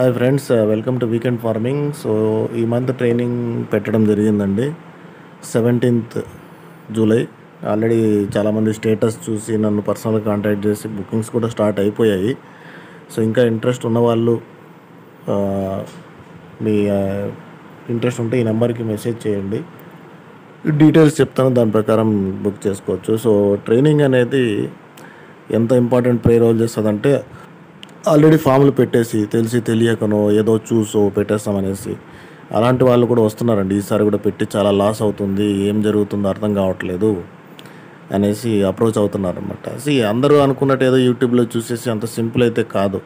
hi friends welcome to weekend farming so ఈ month training పెట్టడం జరిగిందండి సెవెంటీన్త్ జూలై ఆల్రెడీ చాలామంది స్టేటస్ చూసి నన్ను పర్సనల్గా కాంటాక్ట్ చేసి బుకింగ్స్ కూడా స్టార్ట్ అయిపోయాయి సో ఇంకా ఇంట్రెస్ట్ ఉన్నవాళ్ళు ఆ, మీ ఇంట్రెస్ట్ ఉంటే ఈ నెంబర్కి మెసేజ్ చేయండి డీటెయిల్స్ చెప్తాను దాని ప్రకారం బుక్ చేసుకోవచ్చు సో ట్రైనింగ్ అనేది ఎంత ఇంపార్టెంట్ ప్లే రోల్ చేస్తుందంటే ఆల్రెడీ ఫామ్లు పెట్టేసి తెలిసి తెలియకనో ఏదో చూసో పెట్టేస్తామనేసి అలాంటి వాళ్ళు కూడా వస్తున్నారండి ఈసారి కూడా పెట్టి చాలా లాస్ అవుతుంది ఏం జరుగుతుందో అర్థం కావట్లేదు అనేసి అప్రోచ్ అవుతున్నారు అనమాట సి అందరూ అనుకున్నట్టు ఏదో యూట్యూబ్లో చూసేసి అంత సింపుల్ అయితే కాదు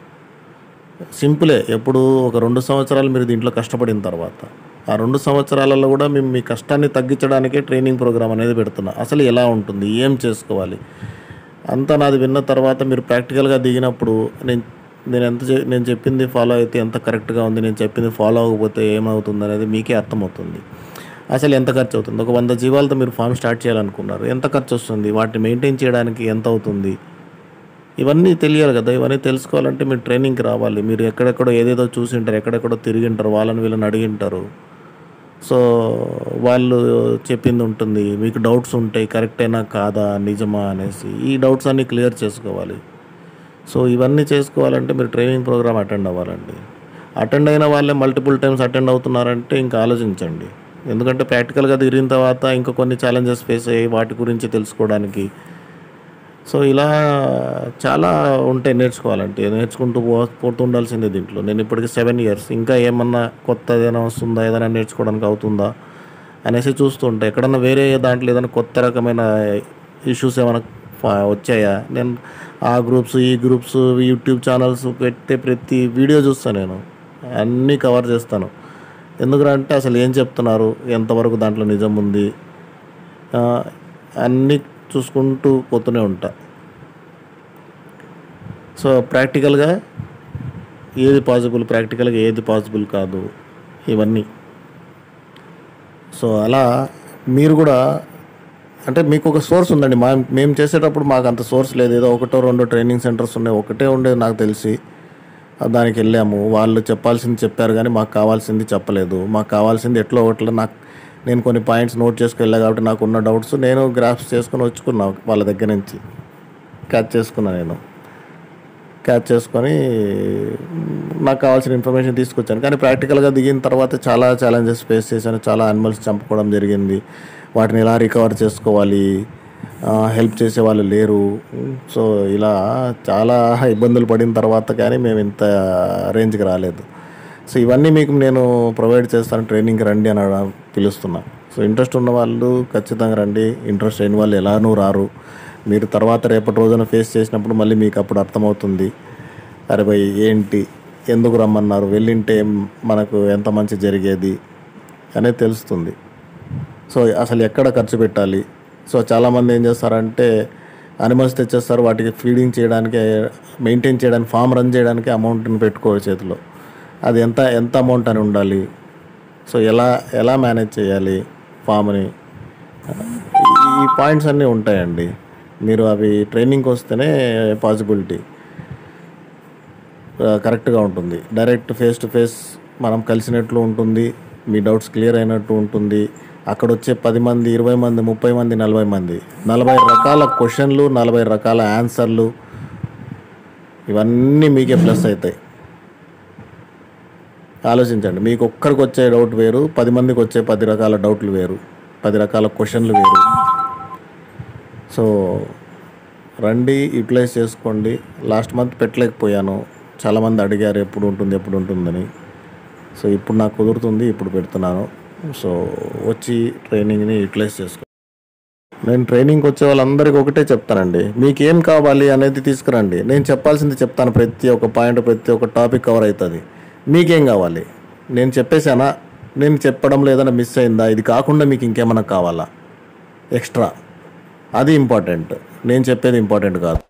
సింపులే ఎప్పుడు ఒక రెండు సంవత్సరాలు మీరు దీంట్లో కష్టపడిన తర్వాత ఆ రెండు సంవత్సరాలలో కూడా మేము మీ కష్టాన్ని తగ్గించడానికే ట్రైనింగ్ ప్రోగ్రామ్ అనేది పెడుతున్నా అసలు ఎలా ఉంటుంది ఏం చేసుకోవాలి అంతా నాది విన్న తర్వాత మీరు ప్రాక్టికల్గా దిగినప్పుడు నేను నేను ఎంత చె- నేను చెప్పింది ఫాలో అయితే ఎంత కరెక్ట్గా ఉంది నేను చెప్పింది ఫాలో అవ్వకపోతే ఏమవుతుంది అనేది మీకే అర్థమవుతుంది అసలు ఎంత ఖర్చు అవుతుంది ఒక వంద జీవాలతో మీరు ఫామ్ స్టార్ట్ చేయాలనుకున్నారు ఎంత ఖర్చు వస్తుంది వాటిని మెయింటైన్ చేయడానికి ఎంత అవుతుంది ఇవన్నీ తెలియాలి కదా ఇవన్నీ తెలుసుకోవాలంటే మీరు ట్రైనింగ్కి రావాలి మీరు ఎక్కడెక్కడో ఏదేదో చూసింటారు ఎక్కడెక్కడో తిరిగింటారు వాళ్ళని వీళ్ళని అడిగింటారు సో వాళ్ళు చెప్పింది ఉంటుంది మీకు డౌట్స్ ఉంటాయి కరెక్టేనా కాదా నిజమా అనేసి ఈ డౌట్స్ అన్నీ క్లియర్ చేసుకోవాలి సో ఇవన్నీ చేసుకోవాలంటే మీరు ట్రైనింగ్ ప్రోగ్రామ్ అటెండ్ అవ్వాలండి అటెండ్ అయిన వాళ్ళే మల్టిపుల్ టైమ్స్ అటెండ్ అవుతున్నారంటే ఇంకా ఆలోచించండి ఎందుకంటే ప్రాక్టికల్గా తిరిగిన తర్వాత ఇంకా కొన్ని ఛాలెంజెస్ ఫేస్ అయ్యి వాటి గురించి తెలుసుకోవడానికి సో ఇలా చాలా ఉంటాయి నేర్చుకోవాలంటే నేర్చుకుంటూ పో పోతుండాల్సిందే దీంట్లో నేను ఇప్పటికి సెవెన్ ఇయర్స్ ఇంకా ఏమన్నా కొత్త ఏదైనా వస్తుందా ఏదైనా నేర్చుకోవడానికి అవుతుందా అనేసి చూస్తూ ఉంటా ఎక్కడన్నా వేరే దాంట్లో ఏదైనా కొత్త రకమైన ఇష్యూస్ ఏమైనా ఫా- వచ్చాయా నేను ఆ గ్రూప్స్ ఈ గ్రూప్స్ యూట్యూబ్ ఛానల్స్ పెట్టే ప్రతి వీడియో చూస్తాను నేను అన్నీ కవర్ చేస్తాను ఎందుకంటే అసలు ఏం చెప్తున్నారు ఎంతవరకు దాంట్లో నిజం ఉంది ఆ, అన్నీ చూసుకుంటూ పోతూనే ఉంటా సో ప్రాక్టికల్గా ఏది పాసిబుల్ ప్రాక్టికల్గా ఏది పాసిబుల్ కాదు ఇవన్నీ సో అలా మీరు కూడా అంటే మీకు ఒక సోర్స్ ఉందండి మా మేము చేసేటప్పుడు మాకు అంత సోర్స్ లేదు ఏదో ఒకటో రెండో ట్రైనింగ్ సెంటర్స్ ఉన్నాయి ఒకటే ఉండేది నాకు తెలిసి ఆ దానికి వెళ్ళాము వాళ్ళు చెప్పాల్సింది చెప్పారు కానీ మాకు కావాల్సింది చెప్పలేదు మాకు కావాల్సింది ఎట్లా ఒకట్లా నాకు నేను కొన్ని పాయింట్స్ నోట్ చేసుకు వెళ్ళా కాబట్టి నాకు ఉన్న డౌట్స్ నేను గ్రాఫ్స్ చేసుకొని వచ్చుకున్నా వాళ్ళ దగ్గర నుంచి క్యాచ్ చేసుకున్నా నేను క్యాచ్ చేసుకొని మ్, నాకు కావాల్సిన ఇన్ఫర్మేషన్ తీసుకొచ్చాను కానీ ప్రాక్టికల్గా దిగిన తర్వాత చాలా ఛాలెంజెస్ ఫేస్ చేశాను చాలా యానిమల్స్ చంపుకోవడం జరిగింది వాటిని ఎలా రికవర్ చేసుకోవాలి హెల్ప్ చేసే వాళ్ళు లేరు సో ఇలా చాలా ఇబ్బందులు పడిన తర్వాత కానీ మేము ఇంత రేంజ్కి రాలేదు సో ఇవన్నీ మీకు నేను ప్రొవైడ్ చేస్తాను ట్రైనింగ్కి రండి అని అడ- పిలుస్తున్నా సో ఇంట్రెస్ట్ ఉన్న వాళ్ళు ఖచ్చితంగా రండి ఇంట్రెస్ట్ లేని వాళ్ళు ఎలానూ రారు మీరు తర్వాత రేపటి రోజున ఫేస్ చేసినప్పుడు మళ్ళీ మీకు అప్పుడు అర్థమవుతుంది అరే భయ్ ఏంటి ఎందుకు రమ్మన్నారు వెళ్ళింటే మనకు ఎంత మంచి జరిగేది అనేది తెలుస్తుంది సో అసలు ఎక్కడ ఖర్చు పెట్టాలి సో చాలామంది ఏం చేస్తారంటే అనిమల్స్ తెచ్చేస్తారు వాటికి ఫీడింగ్ చేయడానికి మెయింటైన్ చేయడానికి ఫామ్ రన్ చేయడానికి అమౌంట్ని పెట్టుకోవాలి చేతిలో అది ఎంత ఎంత అమౌంట్ అని ఉండాలి సో ఎలా ఎలా మేనేజ్ చేయాలి ఫామ్ని ఈ పాయింట్స్ అన్నీ ఉంటాయండి మీరు అవి ట్రైనింగ్కి వస్తేనే పాసిబిలిటీ కరెక్ట్గా ఉంటుంది డైరెక్ట్ ఫేస్ టు ఫేస్ మనం కలిసినట్లు ఉంటుంది మీ డౌట్స్ క్లియర్ అయినట్టు ఉంటుంది అక్కడ వచ్చే పది మంది ఇరవై మంది ముప్పై మంది నలభై మంది నలభై రకాల క్వశ్చన్లు నలభై రకాల ఆన్సర్లు ఇవన్నీ మీకే ప్లస్ అవుతాయి ఆలోచించండి మీకు ఒక్కరికి వచ్చే డౌట్ వేరు పది మందికి వచ్చే పది రకాల డౌట్లు వేరు పది రకాల క్వశ్చన్లు వేరు సో రండి యూటిలైజ్ చేసుకోండి లాస్ట్ మంత్ పెట్టలేకపోయాను చాలామంది అడిగారు ఎప్పుడు ఉంటుంది ఎప్పుడు ఉంటుందని సో ఇప్పుడు నాకు కుదురుతుంది ఇప్పుడు పెడుతున్నాను సో వచ్చి ట్రైనింగ్ని యూటిలైజ్ చేసుకో నేను ట్రైనింగ్కి వచ్చే వాళ్ళందరికీ ఒకటే చెప్తానండి మీకు ఏం కావాలి అనేది తీసుకురండి నేను చెప్పాల్సింది చెప్తాను ప్రతి ఒక్క పాయింట్ ప్రతి ఒక్క టాపిక్ కవర్ అవుతుంది మీకేం కావాలి నేను చెప్పేశానా నేను చెప్పడంలో ఏదైనా మిస్ అయిందా ఇది కాకుండా మీకు ఇంకేమైనా కావాలా ఎక్స్ట్రా అది ఇంపార్టెంట్ నేను చెప్పేది ఇంపార్టెంట్ కాదు